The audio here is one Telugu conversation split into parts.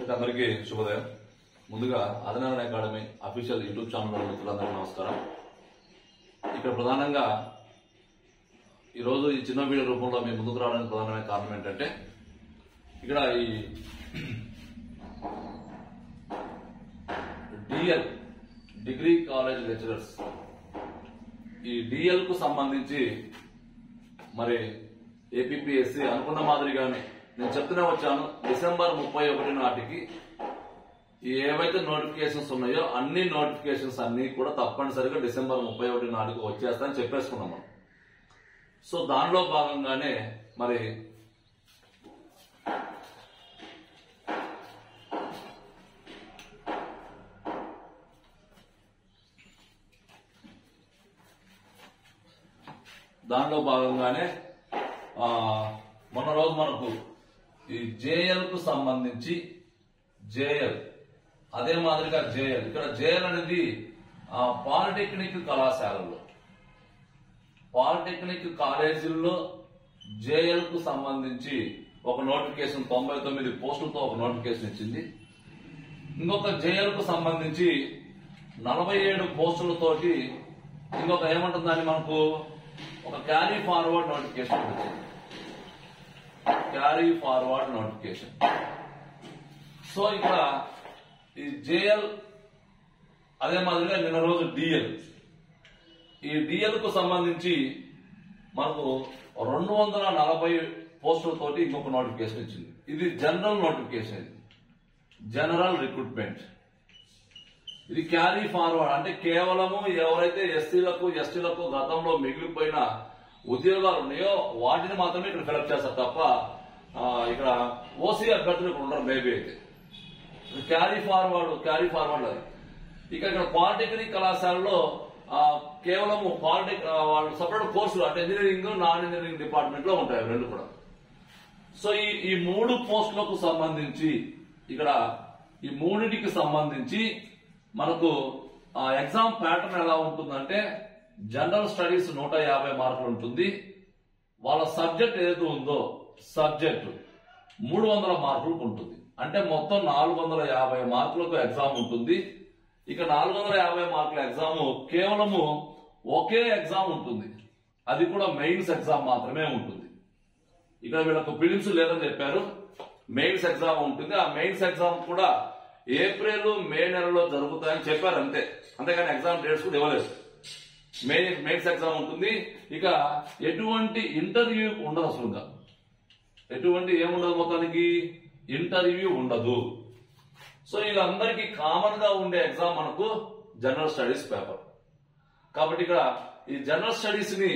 మీకు అందరికీ శుభోదయం ముందుగా Adinarayana academy official YouTube channel మిత్రులందరికీ నమస్కారం ఇక్కడ ప్రధానంగా ఈరోజు ఈ చిన్న వీడియో రూపంలో మీ ముందుకు రావడానికి ప్రధానమైన కారణం ఏంటంటే ఇక్కడ ఈ డిఎల్ డిగ్రీ కాలేజ్ లెక్చరర్స్ ఈ డిఎల్ కు సంబంధించి మరి ఏపీఎస్సి అనుకున్న మాదిరిగానే నేను చెప్తూనే వచ్చాను డిసెంబర్ ముప్పై ఒకటి నాటికి ఈ ఏవైతే నోటిఫికేషన్స్ ఉన్నాయో అన్ని నోటిఫికేషన్స్ అన్ని కూడా తప్పనిసరిగా డిసెంబర్ ముప్పై ఒకటి నాటికి వచ్చేస్తాయని చెప్పేసుకున్నాం మనం సో దానిలో భాగంగానే మరి దానిలో భాగంగానే ఆ, మొన్న రోజు మనకు ఈ జేఎల్ కు సంబంధించి జేఎల్ అదే మాదిరిగా జేఎల్ ఇక్కడ జేఎల్ అనేది ఆ, పాలిటెక్నిక్ కళాశాలల్లో పాలిటెక్నిక్ కాలేజీల్లో జేఎల్ కు సంబంధించి ఒక నోటిఫికేషన్ తొంభై తొమ్మిది పోస్టులతో ఒక నోటిఫికేషన్ ఇచ్చింది ఇంకొక జేఎల్ కు సంబంధించి నలభై ఏడు పోస్టులతోటి ఇంకొక ఏమంటుందని మనకు ఒక క్యారీ ఫార్వర్డ్ నోటిఫికేషన్ వచ్చింది క్యారీ ఫార్వర్డ్ నోటిఫికేషన్ సో ఇక్కడ ఈ జేఎల్ అదే మాదిరిగా నిన్న రోజు డిఎల్ ఈ డిఎల్ కు సంబంధించి మనకు రెండు వందల నలభై పోస్టులతోటి ఇంకొక నోటిఫికేషన్ ఇచ్చింది ఇది జనరల్ నోటిఫికేషన్ ఇది జనరల్ రిక్రూట్మెంట్ ఇది క్యారీ ఫార్వర్డ్ అంటే కేవలము ఎవరైతే ఎస్సీలకు ఎస్టీలకు గతంలో మిగిలిపోయిన ఉద్యోగాలు ఉన్నాయో వాటిని మాత్రమే ఇక్కడ ఫిలప్ చేస్తారు తప్ప ఆ, ఇక్కడ ఓసీ అభ్యర్థులు ఇక్కడ ఉండరు మేబీ అయితే క్యారీ ఫార్వర్డ్ క్యారీ ఫార్వర్డ్ అది ఇక ఇక్కడ పాలిటెక్నిక్ కళాశాలలో ఆ, కేవలము పాలిటెక్ ఆ, వాళ్ళు సపరేట్ కోర్సులు అంటే ఇంజనీరింగ్ నాన్ ఇంజనీరింగ్ డిపార్ట్మెంట్ లో ఉంటాయి అవి రెండు కూడా సో ఈ ఈ మూడు పోస్టులకు సంబంధించి ఇక్కడ ఈ మూడింటికి సంబంధించి మనకు ఆ ఎగ్జామ్ ప్యాటర్న్ ఎలా ఉంటుందంటే జనరల్ స్టడీస్ నూట యాభై మార్కులు ఉంటుంది వాళ్ళ సబ్జెక్ట్ ఏది ఉందో సబ్జెక్ట్ మూడు వందల మార్కులకు ఉంటుంది అంటే మొత్తం నాలుగు వందల యాభై మార్కులకు ఎగ్జామ్ ఉంటుంది ఇక నాలుగు వందల యాభై మార్కుల ఎగ్జామ్ కేవలము ఒకే ఎగ్జామ్ ఉంటుంది అది కూడా మెయిన్స్ ఎగ్జామ్ మాత్రమే ఉంటుంది ఇక్కడ వీళ్ళకు ఫిలిమ్స్ లేదని చెప్పారు మెయిన్స్ ఎగ్జామ్ ఉంటుంది ఆ మెయిన్స్ ఎగ్జామ్ కూడా ఏప్రిల్ మే నెలలో జరుగుతాయని చెప్పారు అంతే అంతేగాని ఎగ్జామ్ డేట్స్ కూడా ఇవ్వలేదు మే మెయిన్స్ ఎగ్జామ్ ఉంటుంది ఇక ఎటువంటి ఇంటర్వ్యూ ఉండదు అసలుగా ఎటువంటి ఏముండదు మొత్తానికి ఇంటర్వ్యూ ఉండదు సో వీళ్ళందరికీ కామన్ గా ఉండే ఎగ్జామ్ మనకు జనరల్ స్టడీస్ పేపర్ కాబట్టి ఇక్కడ ఈ జనరల్ స్టడీస్ ని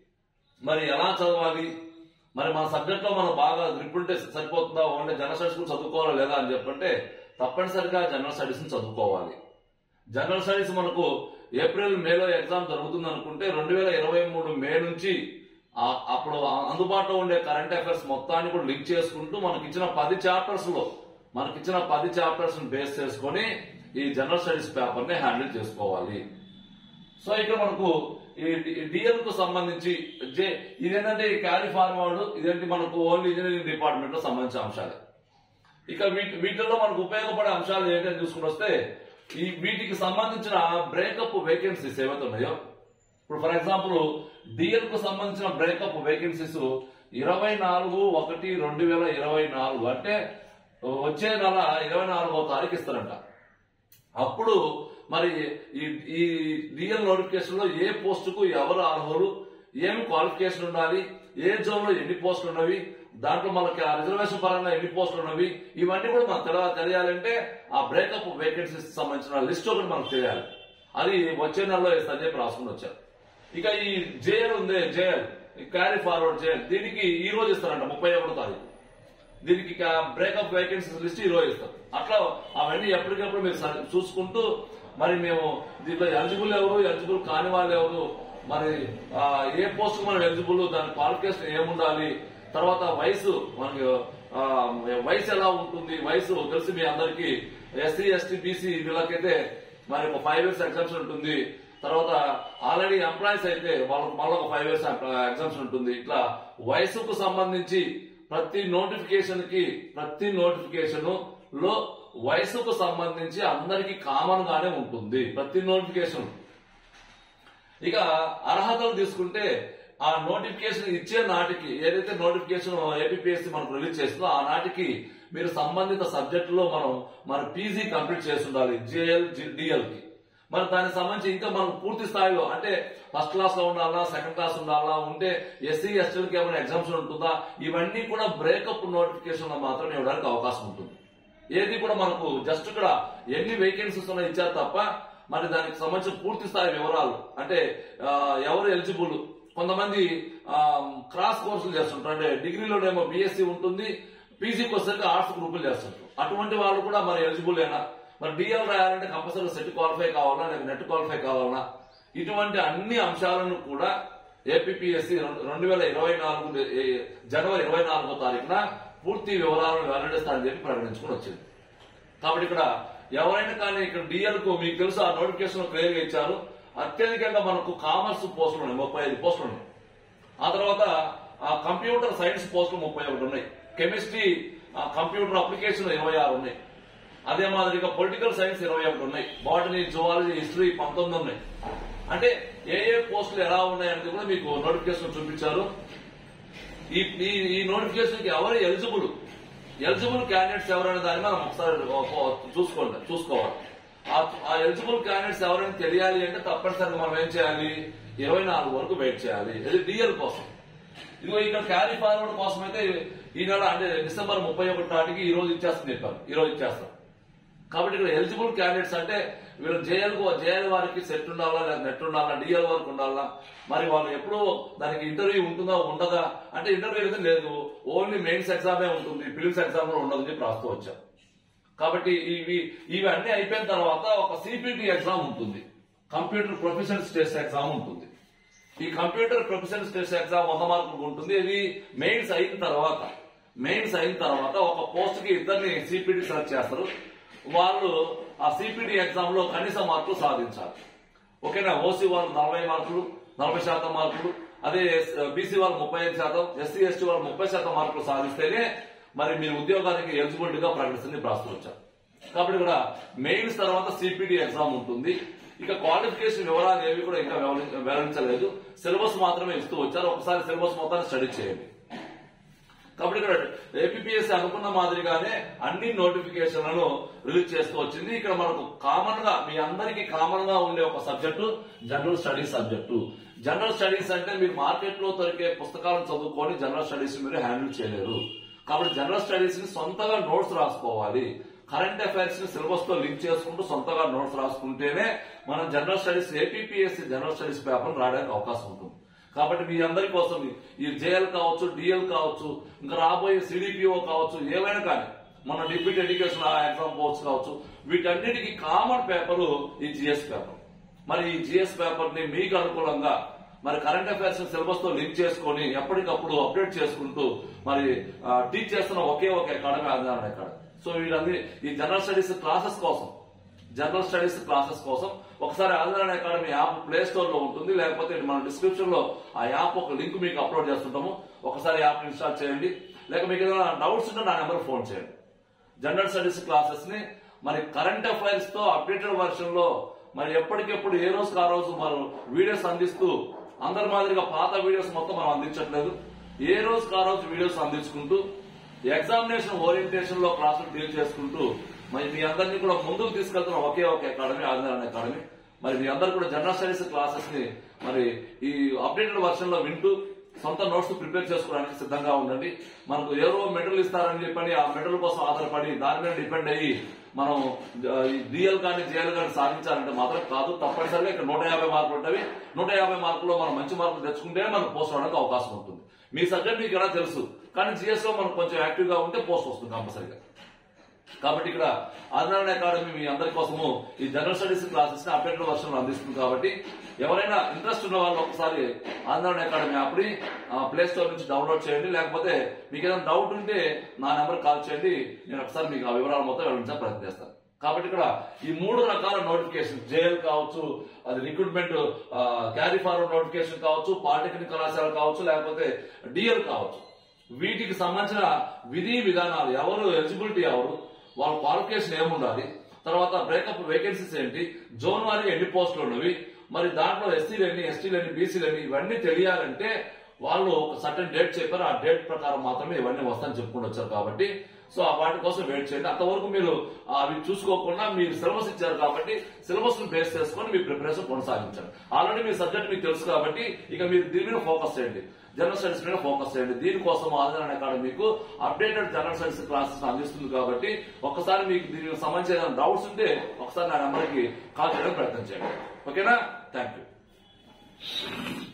మరి ఎలా చదవాలి మరి మన సబ్జెక్ట్ లో మనం బాగా గ్రిప్ ఉంటే సరిపోతుందా ఓన్లీ జనరల్ స్టడీస్ కూడా చదువుకోవాలా లేదా అని చెప్పంటే తప్పనిసరిగా జనరల్ స్టడీస్ ని చదువుకోవాలి జనరల్ స్టడీస్ మనకు ఏప్రిల్ మేలో ఎగ్జామ్ జరుగుతుంది అనుకుంటే రెండు వేల ఇరవై మూడు మే నుంచి ఆ- అప్పుడు ఆ- అందుబాటులో ఉండే కరెంట్ అఫైర్స్ మొత్తాన్ని కూడా లింక్ చేసుకుంటూ మనకి ఇచ్చిన పది చాప్టర్స్ లో మనకిచ్చిన పది చాప్టర్స్ బేస్ చేసుకొని ఈ జనరల్ స్టడీస్ పేపర్ ని హ్యాండిల్ చేసుకోవాలి సో ఇక్కడ మనకు ఈ డిఎల్ కు సంబంధించి జే- ఇదేంటంటే ఈ క్యారీ ఫార్వర్డ్ ఇదేంటి మనకు ఓన్లీ ఇంజనీరింగ్ డిపార్ట్మెంట్ లో సంబంధించిన అంశాలు ఇక వీటి వీటిల్లో మనకు ఉపయోగపడే అంశాలు ఏంటని చూసుకుని వస్తే ఈ వీటికి సంబంధించిన బ్రేకప్ వేకెన్సీస్ ఏవైతే ఉన్నాయో ఇప్పుడు ఫర్ ఎగ్జాంపుల్ డిఎల్ కు సంబంధించిన బ్రేకప్ వేకెన్సీస్ ఇరవై నాలుగు ఒకటి రెండు వేల ఇరవై నాలుగు అంటే వచ్చే నెల ఇరవై నాలుగో తారీఖు ఇస్తారంట అప్పుడు మరి ఈ ఈ డిఎల్ నోటిఫికేషన్ లో ఏ పోస్టుకు ఎవరు అర్హులు ఏం క్వాలిఫికేషన్ ఉండాలి ఏ జోన్ లో ఎన్ని పోస్టులు ఉన్నవి దాంట్లో మనకి ఆ రిజర్వేషన్ పరంగా ఎన్ని పోస్టులు ఉన్నవి ఇవన్నీ కూడా మనకు తెల తెలియాలంటే ఆ బ్రేకప్ వేకెన్సీస్ సంబంధించిన లిస్ట్ ఒకటి మనకు తెలియాలి అది వచ్చే నెలలో ఇస్తారని చెప్పి రాసుకుని వచ్చారు ఇక ఈ జేఎల్ ఉంది జేఎల్ క్యారీ ఫార్వర్డ్ జేఎల్ దీనికి ఈ రోజు ఇస్తారంట ముప్పై ఒకటో తారీఖు దీనికి బ్రేకప్ వేకెన్సీస్ లిస్ట్ ఈ రోజు ఇస్తారు అట్లా అవన్నీ ఎప్పటికప్పుడు మీరు సరి- చూసుకుంటూ మరి మేము దీంట్లో ఎలిజిబుల్ ఎవరు ఎలిజిబుల్ కాని వాళ్ళు ఎవరు మరి ఆ, ఏ పోస్ట్ మనం ఎలిజిబుల్ దాని క్వాలిఫికేషన్ ఏముండాలి తర్వాత వయసు మనకి ఆ, వయసు ఎలా ఉంటుంది వయసు తెలిసి మీ అందరికి ఎస్సీ ఎస్టీ బీసీ వీళ్ళకైతే మరి ఒక ఫైవ్ ఇయర్స్ ఎగ్జామ్షన్ ఉంటుంది తర్వాత ఆల్రెడీ ఎంప్లాయీస్ అయితే వాళ్ళకి మళ్ళీ ఒక ఫైవ్ ఇయర్స్ ఎగ్జామ్షన్ ఉంటుంది ఇట్లా వయసుకు సంబంధించి ప్రతి నోటిఫికేషన్ కి ప్రతి నోటిఫికేషన్ లో వయసుకు సంబంధించి అందరికీ కామన్ గానే ఉంటుంది ప్రతి నోటిఫికేషన్ ఇక అర్హతలు తీసుకుంటే ఆ నోటిఫికేషన్ ఇచ్చే నాటికి ఏదైతే నోటిఫికేషన్ ఏపీఎస్సి మనకు రిలీజ్ చేస్తుందో ఆ నాటికి మీరు సంబంధిత సబ్జెక్టులో మనం మన పీజీ కంప్లీట్ చేసి ఉండాలి జేఎల్ డిఎల్ కి మరి దానికి సంబంధించి ఇంకా మనం పూర్తి స్థాయిలో అంటే ఫస్ట్ క్లాస్ లో ఉండాలా సెకండ్ క్లాస్ ఉండాలా ఉంటే ఎస్సీ ఎస్టీలకి ఏమైనా ఎగ్జామ్షన్ ఉంటుందా ఇవన్నీ కూడా బ్రేకప్ నోటిఫికేషన్ లో మాత్రమే ఇవ్వడానికి అవకాశం ఉంటుంది ఏది కూడా మనకు జస్ట్ ఇక్కడ ఎన్ని వేకెన్సీస్ ఉన్నాయి ఇచ్చారు తప్ప మరి దానికి సంబంధించిన పూర్తి స్థాయి వివరాలు అంటే ఆ, ఎవరు ఎలిజిబుల్ కొంతమంది ఆ, క్రాస్ కోర్సులు చేస్తుంటారు అంటే డిగ్రీలోనేమో బీఎస్సీ ఉంటుంది పీజీకి వచ్చేసరికి ఆర్ట్స్ గ్రూపులు చేస్తుంటారు అటువంటి వాళ్ళు కూడా మరి ఎలిజిబుల్ అయినా మరి డిఎల్ రాయాలంటే కంపల్సరీ సెట్ క్వాలిఫై కావాలా లేక నెట్ క్వాలిఫై కావాలా ఇటువంటి అన్ని అంశాలను కూడా ఏపీఎస్సి రెండు వేల ఇరవై నాలుగు ఏ, జనవరి ఇరవై నాలుగో తారీఖున పూర్తి వివరాలను వెల్లడిస్తానని చెప్పి ప్రకటించుకుని వచ్చింది కాబట్టి ఇక్కడ ఎవరైనా కానీ ఇక్కడ డిఎల్ కు మీకు తెలుసు ఆ నోటిఫికేషన్ క్లియర్ గా ఇచ్చారు అత్యధికంగా మనకు కామర్స్ పోస్టులు ఉన్నాయి ముప్పై ఐదు పోస్టులు ఉన్నాయి ఆ తర్వాత ఆ కంప్యూటర్ సైన్స్ పోస్టులు ముప్పై ఒకటి ఉన్నాయి కెమిస్ట్రీ ఆ కంప్యూటర్ అప్లికేషన్ ఇరవై ఆరు ఉన్నాయి అదే మాదిరిగా పొలిటికల్ సైన్స్ ఇరవై ఒకటి ఉన్నాయి బాటనీ జువాలజీ హిస్టరీ పంతొమ్మిది ఉన్నాయి అంటే ఏ ఏ పోస్టులు ఎలా ఉన్నాయనేది కూడా మీకు నోటిఫికేషన్ చూపించారు ఈ ఈ- ఈ నోటిఫికేషన్ కి ఎవరు ఎలిజిబుల్ ఎలిజిబుల్ క్యాండిడేట్స్ ఎవరైనా దాన్ని మనం ఒకసారి ఒక- చూసుకోండి చూసుకోవాలి ఆ- ఆ ఎలిజిబుల్ క్యాండిడేట్స్ ఎవరైనా తెలియాలి అంటే తప్పనిసరిగా మనం ఏం చేయాలి ఇరవై నాలుగు వరకు వెయిట్ చేయాలి ఇది డిఎల్ కోసం ఇదిగో ఇక్కడ క్యారీ ఫార్వర్డ్ కోసం అయితే ఈ నెల అంటే డిసెంబర్ ముప్పై ఒకటి నాటికి ఈ రోజు ఇచ్చేస్తుంది చెప్పారు ఈ రోజు ఇచ్చేస్తాం కాబట్టి ఇక్కడ ఎలిజిబుల్ క్యాండిడేట్స్ అంటే వీళ్ళు జేఎల్ జేఎల్ వారికి సెట్ ఉండాలా లేదా నెట్ ఉండాలా డిఎల్ వారికి ఉండాలా మరి వాళ్ళు ఎప్పుడు దానికి ఇంటర్వ్యూ ఉంటుందా ఉండదా అంటే ఇంటర్వ్యూ అయితే లేదు ఓన్లీ మెయిన్స్ ఎగ్జామే ఉంటుంది ఫిలిమ్స్ ఎగ్జామ్ కూడా ఉండదని చెప్పి రాస్తూ వచ్చాం కాబట్టి ఇవి ఇవి అన్ని అయిపోయిన తర్వాత ఒక సిపిటి ఎగ్జామ్ ఉంటుంది కంప్యూటర్ ప్రొఫెషనల్ స్టేట్స్ ఎగ్జామ్ ఉంటుంది ఈ కంప్యూటర్ ప్రొఫెషనల్ స్టేట్స్ ఎగ్జామ్ వంద మార్కులు ఉంటుంది ఇది మెయిన్స్ అయిన తర్వాత మెయిన్స్ అయిన తర్వాత ఒక పోస్ట్ కి ఇద్దరిని సిపిటి సెలెక్ట్ చేస్తారు వాళ్ళు ఆ సిపిటి ఎగ్జామ్ లో కనీస మార్కులు సాధించాలి ఓకేనా ఓసీ వాళ్ళు నలభై మార్కులు నలభై శాతం మార్కులు అదే బీసీ వాళ్ళు ముప్పై ఐదు శాతం ఎస్సీ ఎస్టీ వాళ్ళు ముప్పై శాతం మార్కులు సాధిస్తేనే మరి మీరు ఉద్యోగానికి ఎలిజిబిలిటీ గా ప్రకటిస్తుంది రాష్ట్రం వచ్చారు కాబట్టి ఇక్కడ మెయిన్స్ తర్వాత సిపిటి ఎగ్జామ్ ఉంటుంది ఇక క్వాలిఫికేషన్ వివరాలు ఏవి కూడా ఇంకా వెల్లడి- వెల్లడించలేదు సిలబస్ మాత్రమే ఇస్తూ వచ్చారు ఒకసారి సిలబస్ మొత్తాన్ని స్టడీ చేయండి కాబట్టి ఇక్కడ ఏపీఎస్సీ అనుకున్న మాదిరిగానే అన్ని నోటిఫికేషన్లను రిలీజ్ చేస్తూ వచ్చింది ఇక్కడ మనకు కామన్ గా మీ అందరికీ కామన్ గా ఉండే ఒక subject general studies subject general studies అంటే మీరు మార్కెట్ లో దొరికే పుస్తకాలను చదువుకొని జనరల్ స్టడీస్ మీరు హ్యాండిల్ చేయలేరు కాబట్టి జనరల్ స్టడీస్ ని సొంతగా నోట్స్ రాసుకోవాలి కరెంట్ అఫైర్స్ ని సిలబస్ తో లింక్ చేసుకుంటూ సొంతగా నోట్స్ రాసుకుంటేనే మనం general studies APSC general studies paper రాయడానికి అవకాశం ఉంటుంది కాబట్టి మీ అందరి కోసం ఈ జేఎల్ కావచ్చు డిఎల్ కావచ్చు ఇంకా రాబోయే సిడిపిఓ కావచ్చు ఏవైనా కానీ మన డిప్యూటీ ఎడ్యుకేషన్ ఎగ్జామ్ పోస్ట్ కావచ్చు వీటన్నిటికీ కామన్ పేపర్ ఈ జిఎస్ పేపర్ మరి ఈ జిఎస్ పేపర్ ని మీకు అనుకూలంగా మరి కరెంట్ అఫైర్స్ సిలబస్ తో లింక్ చేసుకొని ఎప్పటికప్పుడు అప్డేట్ చేసుకుంటూ మరి టీచ్ చేస్తున్న ఒకే ఒక అకాడమీ ఆధారణ అకాడమీ సో వీళ్ళందరి ఈ జనరల్ స్టడీస్ క్లాసెస్ కోసం జనరల్ స్టడీస్ క్లాసెస్ కోసం ఒకసారి Adinarayana academy app play store లో ఉంటుంది లేకపోతే మన డిస్క్రిప్షన్ లో ఆ యాప్ ఒక లింక్ మీకు అప్లోడ్ చేస్తుంటాము ఒకసారి యాప్ ఇన్స్టాల్ చేయండి లేక మీకు ఏదైనా డౌట్స్ ఉంటే నా నెంబర్ ఫోన్ చేయండి జనరల్ స్టడీస్ క్లాసెస్ ని మరి కరెంట్ అఫైర్స్ తో అప్డేటెడ్ వర్షన్ లో మరి ఎప్పటికెప్పుడు ఏ రోజుకి ఆ రోజు మనం వీడియోస్ అందిస్తూ అందరి మాదిరిగా పాత వీడియోస్ మొత్తం మనం అందించట్లేదు ఏ రోజుకి ఆ రోజు వీడియోస్ అందించుకుంటూ ఎగ్జామినేషన్ ఓరియంటేషన్ లో క్లాసులు డీల్ చేసుకుంటూ మరి మీ అందరినీ కూడా ముందుకు తీసుకెళ్తున్న ఒకే ఒక అకాడమీ ఆదినారాయణ అకాడమీ మరి మీ అందరు కూడా జనరల్ స్టడీస్ క్లాసెస్ ని మరి ఈ అప్డేటెడ్ వర్షన్ లో వింటూ సొంత నోట్స్ ప్రిపేర్ చేసుకోవడానికి సిద్ధంగా ఉండండి మనకు ఎవరో మెడల్ ఇస్తారని చెప్పని ఆ మెడల్ కోసం ఆధారపడి దాని మీద డిపెండ్ అయ్యి మనం డిఎల్ కానీ జేఎల్ కానీ సాధించాలంటే మాత్రం కాదు తప్పనిసరిగా ఇక్కడ నూట యాభై మార్కులు ఉంటాయి నూట యాభై మార్కుల్లో మనం మంచి మార్కులు తెచ్చుకుంటేనే మనకు పోస్ట్ అవడానికి అవకాశం ఉంటుంది మీ సబ్జెక్ట్ మీకు ఎలా తెలుసు కానీ జిఎస్ లో మనం కొంచెం యాక్టివ్ గా ఉంటే పోస్ట్ వస్తుంది కంపల్సరిగా కాబట్టి ఇక్కడ ఆదినారాయణ అకాడమీ మీ అందరి కోసము ఈ జనరల్ స్టడీస్ క్లాసెస్ ని అప్డేటెడ్ వర్షన్ అందిస్తుంది కాబట్టి ఎవరైనా ఇంట్రెస్ట్ ఉన్న వాళ్ళు ఒకసారి ఆదినారాయణ అకాడమీ యాప్ ని ప్లే స్టోర్ నుంచి డౌన్లోడ్ చేయండి లేకపోతే మీకు ఏదైనా డౌట్ ఉంటే నా నెంబర్ కాల్ చేయండి నేను ఒకసారి మీకు ఆ వివరాలు మొత్తం వెళ్ళించే ప్రయత్నం చేస్తాను కాబట్టి ఇక్కడ ఈ మూడు రకాల నోటిఫికేషన్ జేఎల్ కావచ్చు అది రిక్రూట్మెంట్ క్యారీ ఫార్వర్డ్ నోటిఫికేషన్ కావచ్చు పాలిటెక్నిక్ కళాశాల కావచ్చు లేకపోతే డిఎల్ కావచ్చు వీటికి సంబంధించిన విధి విధానాలు ఎవరు ఎలిజిబిలిటీ ఎవరు వాళ్ళ క్వాలిఫికేషన్ ఏముండాలి తర్వాత బ్రేకప్ వేకెన్సీస్ ఏంటి జోన్ వారి ఎన్ని పోస్టులు ఉన్నవి మరి దాంట్లో ఎస్సీలు ఎన్ని ఎస్టీలు ఎన్ని బీసీలు ఎన్ని ఇవన్నీ తెలియాలంటే వాళ్ళు ఒక సర్టన్ డేట్ చెప్పారు ఆ డేట్ ప్రకారం మాత్రమే ఇవన్నీ వస్తాయని చెప్పుకుంటూ వచ్చారు కాబట్టి సో ఆ వాటి కోసం వెయిట్ చేయండి అంతవరకు మీరు అవి చూసుకోకుండా మీరు సిలబస్ ఇచ్చారు కాబట్టి సిలబస్ ను బేస్ చేసుకొని మీ ప్రిపరేషన్ కొనసాగించండి ఆల్రెడీ మీ సబ్జెక్ట్ మీకు తెలుసు కాబట్టి ఇక మీరు దీని మీద ఫోకస్ చేయండి జనరల్ స్టడీస్ మీద ఫోకస్ చేయండి దీనికోసం ఆధారణ అకాడమీ మీకు అప్డేటెడ్ జనరల్ స్టడీస్ క్లాసెస్ అందిస్తుంది కాబట్టి ఒక్కసారి మీకు దీనికి సంబంధించిన ఏదైనా డౌట్స్ ఉంటే ఒకసారి నా నెంబర్కి కాల్ చేయడానికి ప్రయత్నం చేయండి ఓకేనా థ్యాంక్ యూ